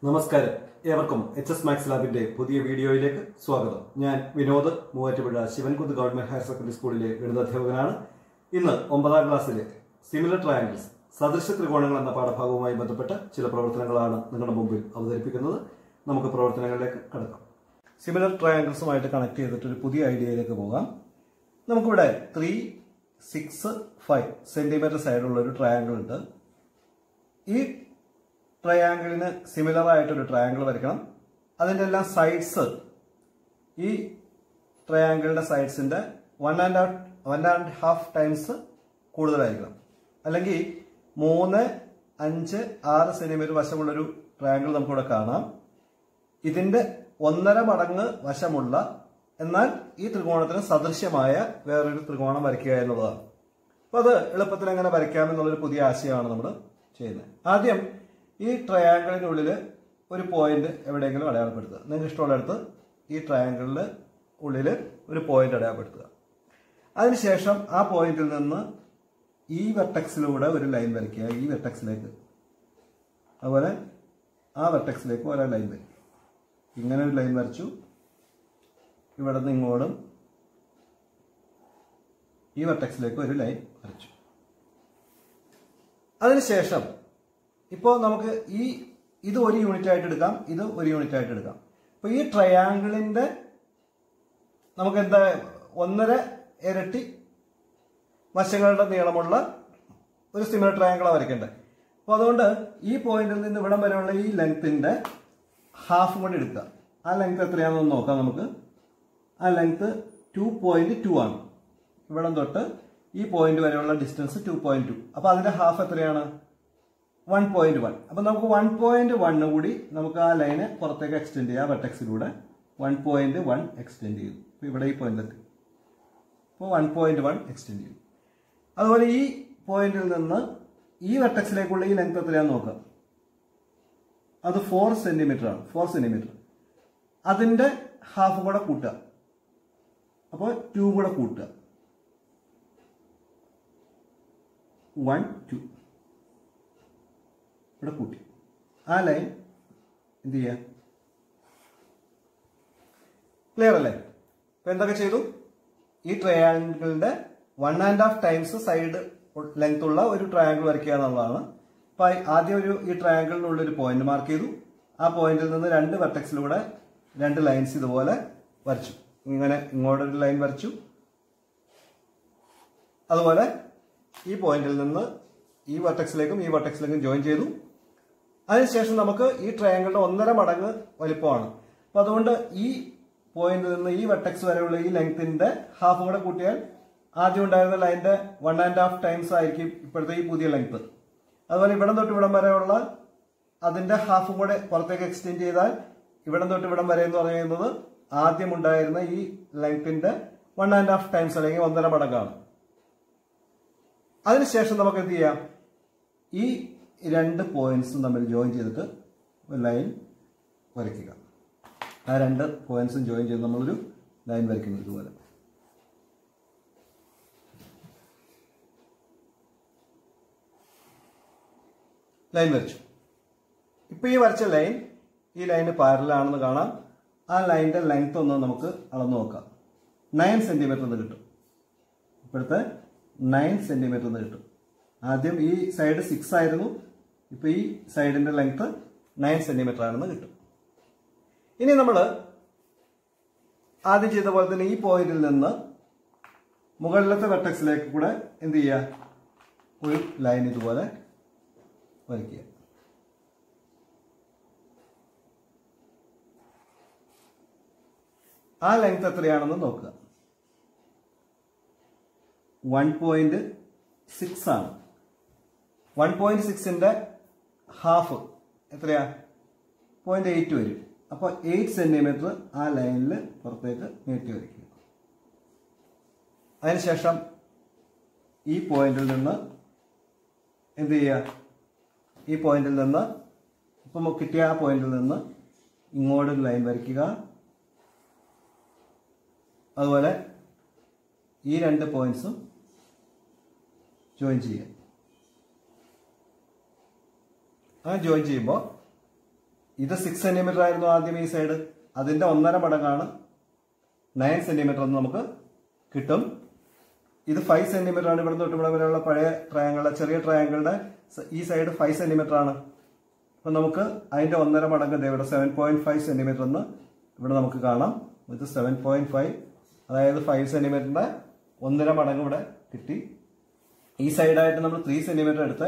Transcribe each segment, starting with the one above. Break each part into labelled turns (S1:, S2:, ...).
S1: നമസ്കാരം ഏവർക്കും H S max ലാബിന്റെ പുതിയ വീഡിയോയിലേക്ക് സ്വാഗതം ഞാൻ Vinod Muvattupuzha Sivankunnu government higher secondary സ്കൂളിലെ ഗണിതാധ്യാപകനാണ് ഇന്ന് ഒമ്പതാം ക്ലാസ്സിലെ സിമിലർ ട്രയാങ്കിൾസ് സദൃശ ത്രികോണങ്ങൾ എന്ന പാഠഭാഗവുമായി ബന്ധപ്പെട്ട ചില പ്രവർത്തനങ്ങളാണ് നിങ്ങളുടെ മുമ്പിൽ അവതരിപ്പിക്കുന്നത് നമുക്ക് പ്രവർത്തനങ്ങളിലേക്ക് കടക്കാം സിമിലർ ട്രയാങ്കിൾസുമായിട്ട് കണക്ട് ചെയ്തിട്ട് ഒരു പുതിയ ഐഡിയയിലേക്ക് പോകാം നമുക്കിവിടെ ത്രീ സിക്സ് ഫൈവ് സെന്റിമീറ്റർ സൈഡുള്ള ഒരു ട്രയാങ്കിൾ ഉണ്ട് ഈ ട്രയാങ്കിളിന് സിമിലർ ആയിട്ടൊരു ട്രയാങ്കിൾ വരയ്ക്കണം അതിൻ്റെ എല്ലാം സൈഡ്സ് ഈ ട്രയാങ്കിളിന്റെ സൈഡ്സിന്റെ one and one and half times കൂടുതലായിരിക്കണം അല്ലെങ്കിൽ മൂന്ന് അഞ്ച് ആറ് സെന്റിമീറ്റർ വശമുള്ളൊരു ട്രയാങ്കിൾ നമുക്കിവിടെ കാണാം ഇതിന്റെ ഒന്നര മടങ്ങ് വശമുള്ള എന്നാൽ ഈ ത്രികോണത്തിന് സദൃശ്യമായ വേറൊരു ത്രികോണം വരയ്ക്കുക എന്നുള്ളതാണ് അപ്പൊ അത് എളുപ്പത്തിൽ എങ്ങനെ വരയ്ക്കാം എന്നുള്ളൊരു പുതിയ ആശയമാണ് നമ്മൾ ചെയ്യുന്നത് ആദ്യം ഈ ട്രയാങ്കിളിനുള്ളിൽ ഒരു പോയിന്റ് എവിടെയെങ്കിലും അടയാളപ്പെടുത്തുക നിങ്ങൾക്ക് ഇഷ്ടമുള്ളിടത്ത് ഈ ട്രയാങ്കിളിൽ ഉള്ളിൽ ഒരു പോയിന്റ് അടയാളപ്പെടുത്തുക അതിനുശേഷം ആ പോയിന്റിൽ നിന്ന് ഈ വെർട്ടക്സിലൂടെ ഒരു ലൈൻ വരയ്ക്കുക ഈ വെർട്ടക്സിലേക്ക് അതുപോലെ ആ വെർട്ടക്സിലേക്ക് ഒരേ ലൈൻ വരയ്ക്കുക ഇങ്ങനെ ഒരു ലൈൻ വരച്ചു ഇവിടെ നിന്ന് ഇങ്ങോട്ടും ഈ വെർട്ടക്സിലേക്ക് ഒരു ലൈൻ വരച്ചു അതിനുശേഷം ഇപ്പോൾ നമുക്ക് ഈ ഇത് ഒരു യൂണിറ്റ് ആയിട്ട് എടുക്കാം ഇത് ഒരു യൂണിറ്റ് ആയിട്ട് എടുക്കാം അപ്പോൾ ഈ ട്രയാങ്കിളിന്റെ നമുക്ക് എന്താ ഒന്നര ഇരട്ടി വശങ്ങളുടെ നീളമുള്ള ഒരു സിമിലർ ട്രയാങ്കിളാണ് വരയ്ക്കേണ്ടത് അപ്പോൾ അതുകൊണ്ട് ഈ പോയിന്റിൽ നിന്ന് ഇവിടം വരെയുള്ള ഈ ലെങ്ത്തിന്റെ ഹാഫ് കൂടി എടുക്കുക ആ ലെങ്ത് എത്രയാണെന്ന് നോക്കാം നമുക്ക് ആ ലെങ്ത് ടു പോയിന്റ് ടു ആണ് ഇവിടം തൊട്ട് ഈ പോയിന്റ് വരെയുള്ള ഡിസ്റ്റൻസ് ടു പോയിന്റ് ടു അപ്പോൾ അതിന്റെ ഹാഫ് എത്രയാണ് വൺ പോയിന്റ് വൺ അപ്പൊ നമുക്ക് വൺ പോയിന്റ് വണ്ണ് കൂടി നമുക്ക് ആ ലൈന് പുറത്തേക്ക് എക്സ്റ്റെൻഡ് ചെയ്യാം വെട്ടക്സിലൂടെ വൺ പോയിന്റ് വൺ എക്സ്റ്റെൻഡ് ചെയ്തു അപ്പൊ ഇവിടെ ഈ പോയിന്റിലെത്തി അപ്പോൾ വൺ പോയിന്റ് വൺ എക്സ്റ്റെൻഡ് ചെയ്തു അതുപോലെ ഈ പോയിന്റിൽ നിന്ന് ഈ വെട്ടക്സിലേക്കുള്ള ഈ ലെങ്ത് എത്രയാണെന്ന് നോക്കാം അത് ഫോർ സെന്റിമീറ്റർ ആണ് ഫോർ സെന്റിമീറ്റർ അതിന്റെ ഹാഫ് കൂടെ കൂട്ടുക അപ്പോൾ ടു കൂടെ കൂട്ടുക വൺ ടു ഇവിടെ കൂട്ടി ആ ലൈൻ എന്ത് ചെയ്യുക ക്ലിയർ അല്ലേ ഇപ്പൊ എന്തൊക്കെ ചെയ്തു ഈ ട്രയാങ്കിളിന്റെ one and half times side length ഉള്ള ഒരു ട്രയാങ്കിൾ വരയ്ക്കുക എന്നുള്ളതാണ് അപ്പൊ ആദ്യം ഒരു ഈ ട്രയാങ്കിളിനുള്ള ഒരു പോയിന്റ് മാർക്ക് ചെയ്തു ആ പോയിന്റിൽ നിന്ന് രണ്ട് വെർട്ടക്സിലൂടെ രണ്ട് ലൈൻസ് ഇതുപോലെ വരച്ചു ഇങ്ങനെ ഇങ്ങോട്ടൊരു ലൈൻ വരച്ചു അതുപോലെ ഈ പോയിന്റിൽ നിന്ന് ഈ വെർട്ടക്സിലേക്കും ഈ വെർട്ടക്സിലേക്കും ജോയിൻ ചെയ്തു അതിനുശേഷം നമുക്ക് ഈ ട്രയാങ്കിളിന്റെ ഒന്നര മടങ്ങ് വലിപ്പമാണ് അപ്പൊ അതുകൊണ്ട് ഈ പോയിന്റിൽ നിന്ന് ഈ വെട്ടക്സ് വരെയുള്ള ഈ ലെങ്ത്തിന്റെ ഹാഫ് കൂടെ കൂട്ടിയാൽ ആദ്യം ഉണ്ടായിരുന്ന ലൈനിന്റെ വൺ ആൻഡ് ഹാഫ് ടൈംസ് ആയിരിക്കും ഇപ്പോഴത്തെ ഈ പുതിയ ലെങ്ത് അതുപോലെ ഇവിടം തൊട്ട് ഇവിടം വരെയുള്ള അതിന്റെ ഹാഫും കൂടെ പുറത്തേക്ക് എക്സ്റ്റെൻഡ് ചെയ്താൽ ഇവിടം തൊട്ട് ഇവിടം വരെ എന്ന് പറയുന്നത് ആദ്യം ഉണ്ടായിരുന്ന ഈ ലെങ്ത്തിന്റെ വൺ ആൻഡ് ഹാഫ് ടൈംസ് അല്ലെങ്കിൽ ഒന്നര മടങ്ങാണ് അതിനുശേഷം നമുക്ക് എന്ത് ചെയ്യാം ഈ രണ്ട് പോയിന്റ്സും തമ്മിൽ ജോയിൻ ചെയ്തിട്ട് ഒരു ലൈൻ വരയ്ക്കുക ആ രണ്ട് പോയിന്റ്സും ജോയിൻ ചെയ്ത് നമ്മളൊരു ലൈൻ വരയ്ക്കുന്നു ഇതുപോലെ ലൈൻ വരച്ചു ഇപ്പൊ ഈ വരച്ച ലൈൻ ഈ ലൈന് പാരലാണെന്ന് കാണാം ആ ലൈനിന്റെ ലെങ്ത് ഒന്ന് നമുക്ക് അളന്നു നോക്കാം നയൻ സെന്റിമീറ്റർ എന്ന് കിട്ടും ഇപ്പോഴത്തെ നയൻ സെന്റിമീറ്റർ എന്ന് കിട്ടും ആദ്യം ഈ സൈഡ് സിക്സ് ആയിരുന്നു ഇപ്പൊ ഈ സൈഡിന്റെ ലെങ്ത് നയൻ സെന്റിമീറ്റർ ആണെന്ന് കിട്ടും ഇനി നമ്മൾ ആദ്യം ചെയ്ത പോലെ തന്നെ ഈ പോയിന്റിൽ നിന്ന് മുകളിലത്തെ വെട്ടക്സിലേക്ക് കൂടെ എന്ത് ചെയ്യുക ഒരു ലൈൻ ഇതുപോലെ വരയ്ക്കുക ആ ലെങ്ത് എത്രയാണെന്ന് നോക്കുക വൺ പോയിന്റ് സിക്സ് ആണ് വൺ പോയിന്റ് സിക്സിന്റെ ഹാഫ് എത്രയാ പോയിന്റ് എയ്റ്റ് വരും അപ്പോൾ എയ്റ്റ് സെന്റിമീറ്റർ ആ ലൈനിൽ പുറത്തേക്ക് നീട്ടി വരയ്ക്കുക അതിനുശേഷം ഈ പോയിന്റിൽ നിന്ന് എന്ത് ചെയ്യുക ഈ പോയിന്റിൽ നിന്ന് ഇപ്പം കിട്ടിയ ആ പോയിന്റിൽ നിന്ന് ഇങ്ങോട്ട് ലൈൻ വരയ്ക്കുക അതുപോലെ ഈ രണ്ട് പോയിന്റ്സും ജോയിൻ ചെയ്യുക അങ്ങനെ ജോയിൻ ചെയ്യുമ്പോൾ ഇത് സിക്സ് സെന്റിമീറ്റർ ആയിരുന്നു ആദ്യം ഈ സൈഡ് അതിന്റെ ഒന്നര മടങ്ങാണ് നയൻ സെന്റിമീറ്റർ എന്ന് നമുക്ക് കിട്ടും ഇത് ഫൈവ് സെന്റിമീറ്റർ ആണ് ഇവിടെ തൊട്ട് ഇവിടെ വരെയുള്ള പഴയ ട്രയാങ്കിളുടെ ചെറിയ ട്രയാങ്കിളുടെ ഈ സൈഡ് ഫൈവ് സെന്റിമീറ്റർ ആണ് അപ്പൊ നമുക്ക് അതിന്റെ ഒന്നര മടങ്ങ് ദേ ഇവിടെ സെവൻ പോയിന്റ് ഫൈവ് സെന്റിമീറ്റർ എന്ന് ഇവിടെ നമുക്ക് കാണാം ഇത് സെവൻ പോയിന്റ് ഫൈവ് അതായത് ഫൈവ് സെന്റിമീറ്ററിന്റെ ഒന്നര മടങ്ങ് ഇവിടെ കിട്ടി ഈ സൈഡായിട്ട് നമ്മൾ ത്രീ സെന്റിമീറ്റർ എടുത്ത്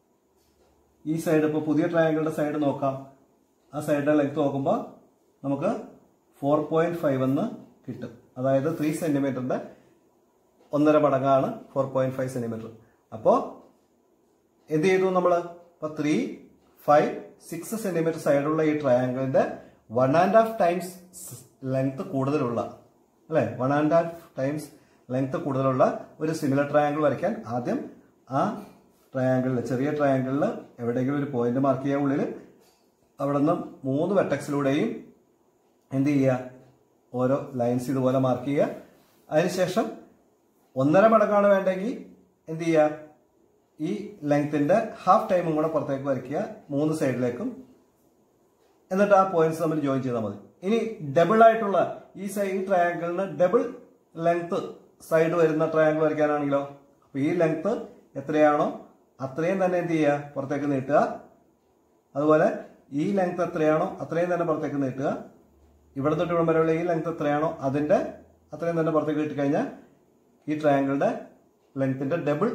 S1: ഈ സൈഡ് ഇപ്പോൾ പുതിയ ട്രയാങ്കിളുടെ സൈഡ് നോക്കാം ആ സൈഡിന്റെ ലെങ്ത് നോക്കുമ്പോൾ നമുക്ക് ഫോർ പോയിന്റ് ഫൈവ് എന്ന് കിട്ടും അതായത് ത്രീ സെന്റിമീറ്ററിന്റെ ഒന്നര മടങ്ങാണ് ഫോർ പോയിന്റ് ഫൈവ് സെന്റിമീറ്റർ അപ്പോൾ എന്ത് ചെയ്തു നമ്മൾ ഇപ്പൊ ത്രീ ഫൈവ് സിക്സ് സെന്റിമീറ്റർ സൈഡുള്ള ഈ ട്രയാങ്കിളിന്റെ one and half times length കൂടുതലുള്ള അല്ലെ one and half times length കൂടുതലുള്ള ഒരു സിമിലർ ട്രയാങ്കിൾ വരയ്ക്കാൻ ആദ്യം ആ ട്രയാങ്കിളിൽ ചെറിയ ട്രയാങ്കിളിൽ എവിടെയെങ്കിലും ഒരു പോയിന്റ് മാർക്ക് ചെയ്യുക ഉള്ളിൽ അവിടെ നിന്ന് മൂന്ന് വെട്ടക്സിലൂടെയും എന്ത് ചെയ്യുക ഓരോ ലൈൻസ് ഇതുപോലെ മാർക്ക് ചെയ്യുക അതിനുശേഷം ഒന്നര മടങ്ങാണ് വേണ്ടെങ്കിൽ എന്ത് ചെയ്യുക ഈ ലെങ്ത്തിന്റെ ഹാഫ് ടൈമും കൂടെ പുറത്തേക്ക് വരയ്ക്കുക മൂന്ന് സൈഡിലേക്കും എന്നിട്ട് ആ പോയിന്റ്സ് തമ്മിൽ ജോയിൻ ചെയ്താൽ മതി ഇനി ഡബിൾ ആയിട്ടുള്ള ഈ സൈഡ് ട്രയാങ്കിളിന് ഡബിൾ ലെങ്ത് സൈഡ് വരുന്ന ട്രയാങ്കിൾ വരയ്ക്കാനാണെങ്കിലോ അപ്പൊ ഈ ലെങ്ത് എത്രയാണോ അത്രയും തന്നെ എന്ത് ചെയ്യുക പുറത്തേക്ക് നീട്ടുക അതുപോലെ ഈ ലെങ്ത് എത്രയാണോ അത്രയും തന്നെ പുറത്തേക്ക് നീട്ടുക ഇവിടെ തൊട്ട് ഇവിടം വരെയുള്ള ഈ ലെങ്ത് എത്രയാണോ അതിന്റെ അത്രയും തന്നെ പുറത്തേക്ക് കിട്ടിക്കഴിഞ്ഞാൽ ഈ ട്രയാങ്കിളുടെ ലെങ്ത്തിന്റെ ഡബിൾ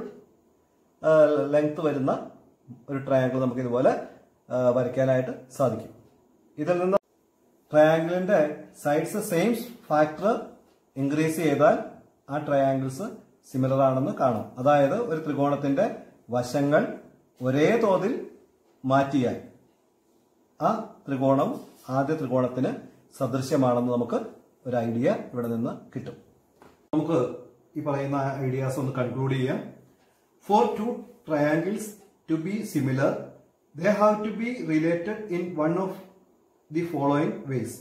S1: ലെങ്ത് വരുന്ന ഒരു ട്രയാങ്കിൾ നമുക്ക് ഇതുപോലെ ആ, വരയ്ക്കാനായിട്ട് സാധിക്കും ഇതിൽ നിന്ന് ട്രയാങ്കിളിന്റെ സൈഡ്സ് സെയിം ഫാക്ടർ ഇൻക്രീസ് ചെയ്താൽ ആ ട്രയാങ്കിൾസ് സിമിലർ ആണെന്ന് കാണാം അതായത് ഒരു ത്രികോണത്തിന്റെ വശങ്ങൾ ഒരേ തോതിൽ മാറ്റിയാൽ ആ ത്രികോണം ആദ്യ ത്രികോണത്തിന് സദൃശ്യമാണെന്ന് നമുക്ക് ഒരു ഐഡിയ ഇവിടെ നിന്ന് കിട്ടും നമുക്ക് ഈ പറയുന്ന ഐഡിയാസ് ഒന്ന് കൺക്ലൂഡ് ചെയ്യാം for two triangles to be similar they have to be related in one of the following ways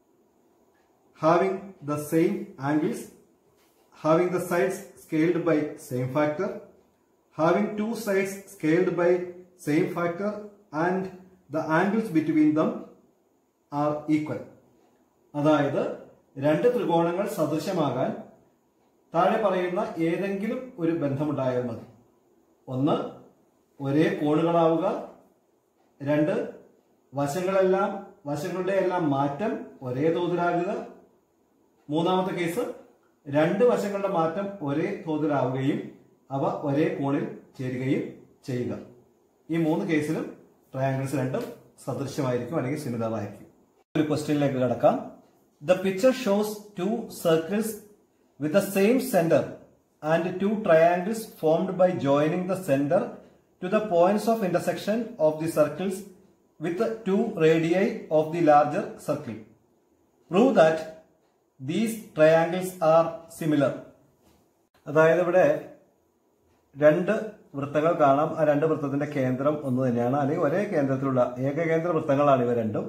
S1: having the same angles having the sides scaled by same factor having two sides scaled by same factor and the angles between them are equal അതായത് രണ്ട് ത്രികോണങ്ങൾ സദൃശമാകാൻ താഴെ പറയുന്ന ഏതെങ്കിലും ഒരു ബന്ധമുണ്ടായാൽ മതി ഒന്ന് ഒരേ കോണുകളാവുക രണ്ട് വശങ്ങളെല്ലാം വശങ്ങളുടെ എല്ലാം മാറ്റം ഒരേ തോതിലാകുക മൂന്നാമത്തെ കേസ് രണ്ട് വശങ്ങളുടെ മാറ്റം ഒരേ തോതിലാവുകയും അവ ഒരേ കോണിൽ ചേരുകയും ചെയ്യുക ഈ മൂന്ന് കേസിലും ട്രയാങ്കിൾസ് രണ്ടും സദൃശ്യമായിരിക്കും അല്ലെങ്കിൽ സിമിലർ ആയിരിക്കും ഒരു ക്വസ്റ്റ്യനിലേക്ക് കടക്കാം the picture shows two circles with the same centre and two triangles formed by joining the centre to the points of intersection of the circles with two radii of the larger circle prove that these triangles are similar അതായത് ഇവിടെ രണ്ട് വൃത്തങ്ങൾ കാണാം ആ രണ്ട് വൃത്തത്തിന്റെ കേന്ദ്രം ഒന്ന് തന്നെയാണ് അല്ലെങ്കിൽ ഒരേ കേന്ദ്രത്തിലുള്ള ഏകകേന്ദ്ര വൃത്തങ്ങളാണ് ഇവ രണ്ടും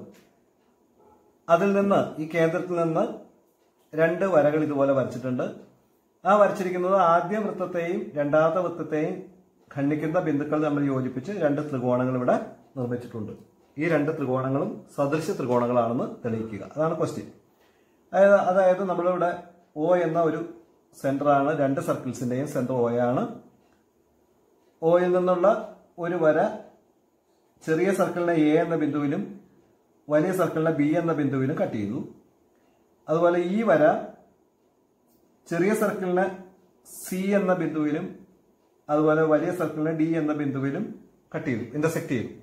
S1: അതിൽ നിന്ന് ഈ കേന്ദ്രത്തിൽ നിന്ന് രണ്ട് വരകൾ ഇതുപോലെ വരച്ചിട്ടുണ്ട് ആ വരച്ചിരിക്കുന്നത് ആദ്യ വൃത്തത്തെയും രണ്ടാമത്തെ വൃത്തത്തെയും ഖണ്ഡിക്കുന്ന ബിന്ദുക്കൾ നമ്മൾ യോജിപ്പിച്ച് രണ്ട് ത്രികോണങ്ങൾ ഇവിടെ നിർമ്മിച്ചിട്ടുണ്ട് ഈ രണ്ട് ത്രികോണങ്ങളും സദൃശ്യ ത്രികോണങ്ങളാണെന്ന് തെളിയിക്കുക അതാണ് ക്വസ്റ്റ്യൻ അതായത് അതായത് നമ്മളിവിടെ ഒ എന്ന ഒരു സെന്ററാണ് രണ്ട് സർക്കിൾസിന്റെയും സെന്റർ ഒ ആണ് ഒയിൽ നിന്നുള്ള ഒരു വര ചെറിയ സർക്കിളിനെ എ എന്ന ബിന്ദുവിലും വലിയ സർക്കിളിനെ ബി എന്ന ബിന്ദുവിലും കട്ട് ചെയ്തു അതുപോലെ ഈ വര ചെറിയ സർക്കിളിനെ സി എന്ന ബിന്ദുവിലും അതുപോലെ വലിയ സർക്കിളിനെ ഡി എന്ന ബിന്ദുവിലും കട്ട് ചെയ്തു ഇന്റർസെക്ട് ചെയ്തു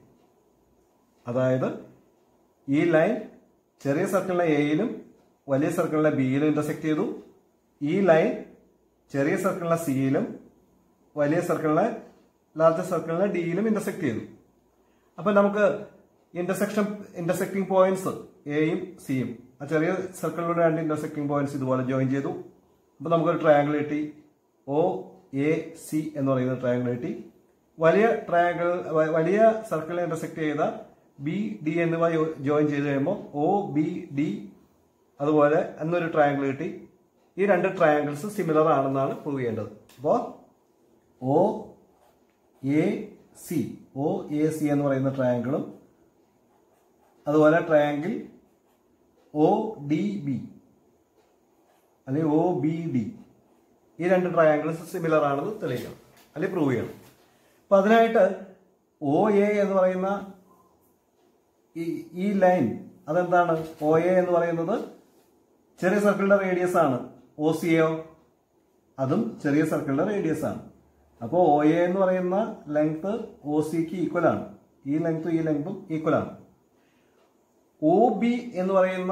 S1: അതായത് ഈ ലൈൻ ചെറിയ സർക്കിളിനെ എയിലും വലിയ സർക്കിളിനെ ബിയിലും ഇന്റർസെക്ട് ചെയ്തു ഈ ലൈൻ ചെറിയ സർക്കിളിനെ സിയിലും വലിയ സർക്കിളിനെ ലാർജ് സർക്കിളിനെ ഡിയിലും ഇന്റർസെക്ട് ചെയ്തു അപ്പൊ നമുക്ക് ഇന്റർസെക്ഷൻ ഇന്റർസെക്ടിങ് പോയിന്റ്സ് എയും സിയും ആ ചെറിയ സർക്കിളിലൂടെ രണ്ട് ഇന്റർസെക്ടിങ് പോയിന്റ്സ് ഇതുപോലെ ജോയിൻ ചെയ്തു അപ്പൊ നമുക്കൊരു ട്രയാങ്കിൾ കിട്ടി ഒ എ സി എന്ന് പറയുന്ന ട്രയാങ്കിൾ കിട്ടി വലിയ ട്രയാങ്കിൾ വലിയ സർക്കിളിനെ ഇന്റർസെക്ട് ചെയ്ത ബി ഡി എന്നിവ ജോയിൻ ചെയ്ത് കഴിയുമ്പോൾ ഒ ബി ഡി അതുപോലെ എന്നൊരു ട്രയാങ്കിൾ കിട്ടി ഈ രണ്ട് ട്രയാങ്കിൾസ് സിമിലർ ആണെന്നാണ് പ്രൂവ് ചെയ്യേണ്ടത് അപ്പോൾ O A C O A C എന്ന് പറയുന്ന ട്രയാങ്കിളും അതുപോലെ ട്രയാങ്കിൾ ഒ ഡി ബി അല്ലെങ്കിൽ ഒ ബി ഡി ഈ രണ്ട് ട്രയാങ്കിൾസ് സിമിലർ ആണെന്ന് തെളിയിക്കണം അല്ലെങ്കിൽ പ്രൂവ് ചെയ്യണം അപ്പൊ അതിനായിട്ട് ഒ എ എന്ന് പറയുന്ന ഈ ഈ ലൈൻ അതെന്താണ് ഒ എ എന്ന് പറയുന്നത് ചെറിയ സർക്കിളിന്റെ റേഡിയസ് ആണ് ഒ സി എയോ അതും ചെറിയ സർക്കിളിന്റെ റേഡിയസ് ആണ് അപ്പോൾ ഒ എ എന്ന് പറയുന്ന ലെങ്ത് ഒ സിക്ക് ഈക്വൽ ആണ് ഈ ലെങ്ത്തും ഈ ലെങ്തും ഈക്വൽ ആണ് ഒ ബി എന്ന് പറയുന്ന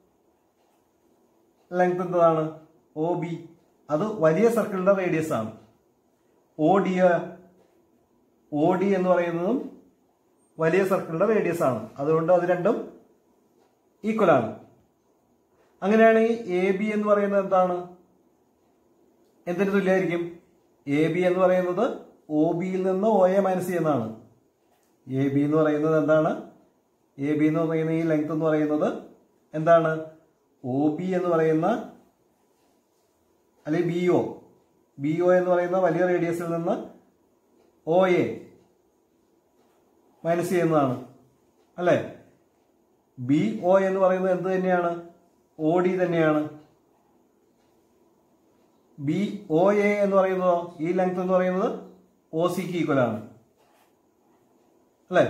S1: ലെങ്ത് എന്താണ് ഒ ബി അത് വലിയ സർക്കിളിന്റെ റേഡിയസ് ആണ് ഒ ഡി ഒ ഡി എന്ന് പറയുന്നതും വലിയ സർക്കിളിന്റെ റേഡിയസ് ആണ് അതുകൊണ്ട് അത് രണ്ടും ഈക്വൽ ആണ് അങ്ങനെയാണെങ്കിൽ എ ബി എന്ന് പറയുന്നത് എന്താണ് എന്തിന് തുല്യമായിരിക്കും എ ബി എന്ന് പറയുന്നത് ഒ ബിയിൽ നിന്ന് ഒ എ മൈനസ് ചെയ്യുന്നതാണ് എ ബി എന്ന് പറയുന്നത് എന്താണ് എ ബി എന്ന് പറയുന്ന ഈ ലെങ്ത് എന്ന് പറയുന്നത് എന്താണ് ഒ ബി എന്ന് പറയുന്ന അല്ലെങ്കിൽ ബി ഒ ബി ഒ എന്ന് പറയുന്ന വലിയ റേഡിയസിൽ നിന്ന് ഒ എ മൈനസ് ചെയ്യുന്നതാണ് അല്ലേ ബി ഒ എന്ന് പറയുന്നത് എന്ത് തന്നെയാണ് ഒ ഡി തന്നെയാണ് ബി ഒ എ എന്ന് പറയുന്നതോ ഈ ലെങ്ത് എന്ന് പറയുന്നത് ഒ സിക്ക് ഈക്വൽ ആണ് അല്ലേ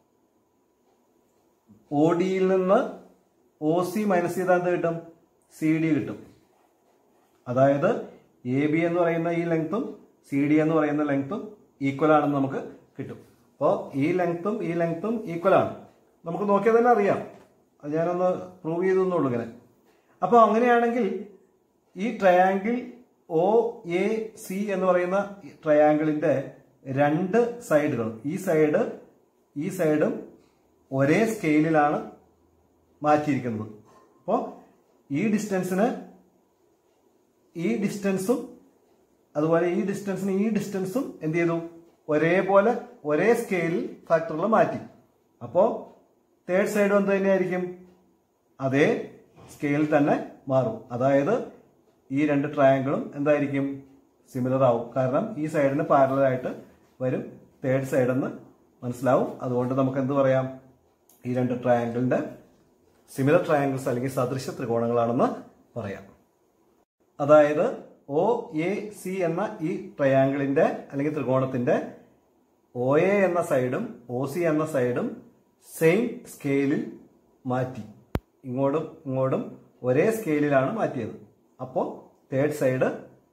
S1: ഒ ഡിയിൽ നിന്ന് ഒ സി മൈനസ് ചെയ്താൽ എന്ത് കിട്ടും സി ഡി കിട്ടും അതായത് എ ബി എന്ന് പറയുന്ന ഈ ലെങ്ത്തും സി ഡി എന്ന് പറയുന്ന ലെങ്ത്തും ഈക്വൽ ആണെന്ന് നമുക്ക് കിട്ടും അപ്പോൾ ഈ ലെങ്ത്തും ഈ ലെങ്ത്തും ഈക്വൽ ആണ് നമുക്ക് നോക്കിയാൽ തന്നെ അറിയാം അത് ഞാനൊന്ന് പ്രൂവ് ചെയ്തു എന്നുള്ളൂ ഇങ്ങനെ അപ്പോൾ അങ്ങനെയാണെങ്കിൽ ഈ ട്രയാങ്കിൾ ഒ എ സി എന്ന് പറയുന്ന ട്രയാങ്കിളിന്റെ രണ്ട് സൈഡുകളും ഈ സൈഡ് ഈ സൈഡും ഒരേ സ്കെയിലിലാണ് മാറ്റിയിരിക്കുന്നത് അപ്പോൾ ഈ ഡിസ്റ്റൻസിന് ഈ ഡിസ്റ്റൻസും അതുപോലെ ഈ ഡിസ്റ്റൻസിന് ഈ ഡിസ്റ്റൻസും എന്ത് ചെയ്തു ഒരേപോലെ ഒരേ സ്കെയിലിൽ ഫാക്ടറിൽ മാറ്റി അപ്പോൾ തേർഡ് സൈഡും എന്ത് തന്നെയായിരിക്കും അതേ സ്കെയിലിൽ തന്നെ മാറും അതായത് ഈ രണ്ട് ട്രയാങ്കിളും എന്തായിരിക്കും സിമിലർ ആവും കാരണം ഈ സൈഡിന് പാരലൽ ആയിട്ട് വരും തേർഡ് സൈഡ് എന്ന് മനസ്സിലാവും അതുകൊണ്ട് നമുക്ക് എന്ത് പറയാം ഈ രണ്ട് ട്രയാങ്കിളിന്റെ സിമിലർ ട്രയാങ്കിൾസ് അല്ലെങ്കിൽ സദൃശ ത്രികോണങ്ങളാണെന്ന് പറയാം അതായത് ഒ എ സി എന്ന ഈ ട്രയാങ്കിളിന്റെ അല്ലെങ്കിൽ ത്രികോണത്തിന്റെ ഒ എ എന്ന സൈഡും ഒ സി എന്ന സൈഡും സെയിം സ്കെയിലിൽ മാറ്റി ഇങ്ങോട്ടും ഇങ്ങോട്ടും ഒരേ സ്കെയിലിലാണ് മാറ്റിയത് അപ്പോൾ തേർഡ് സൈഡ്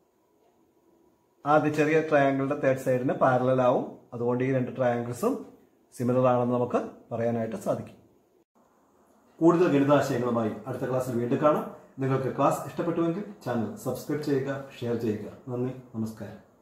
S1: ആദ്യ ചെറിയ ട്രയാങ്കിളിന്റെ തേർഡ് സൈഡിന് പാരലൽ ആവും അതുകൊണ്ട് ഈ രണ്ട് ട്രയാങ്കിൾസും സിമിലർ ആണെന്ന് നമുക്ക് പറയാനായിട്ട് സാധിക്കും കൂടുതൽ ഗണിതാശയങ്ങളുമായി അടുത്ത ക്ലാസ്സിൽ വീണ്ടും കാണാം നിങ്ങൾക്ക് ക്ലാസ് ഇഷ്ടപ്പെട്ടുവെങ്കിൽ ചാനൽ സബ്സ്ക്രൈബ് ചെയ്യുക ഷെയർ ചെയ്യുക നന്ദി നമസ്കാരം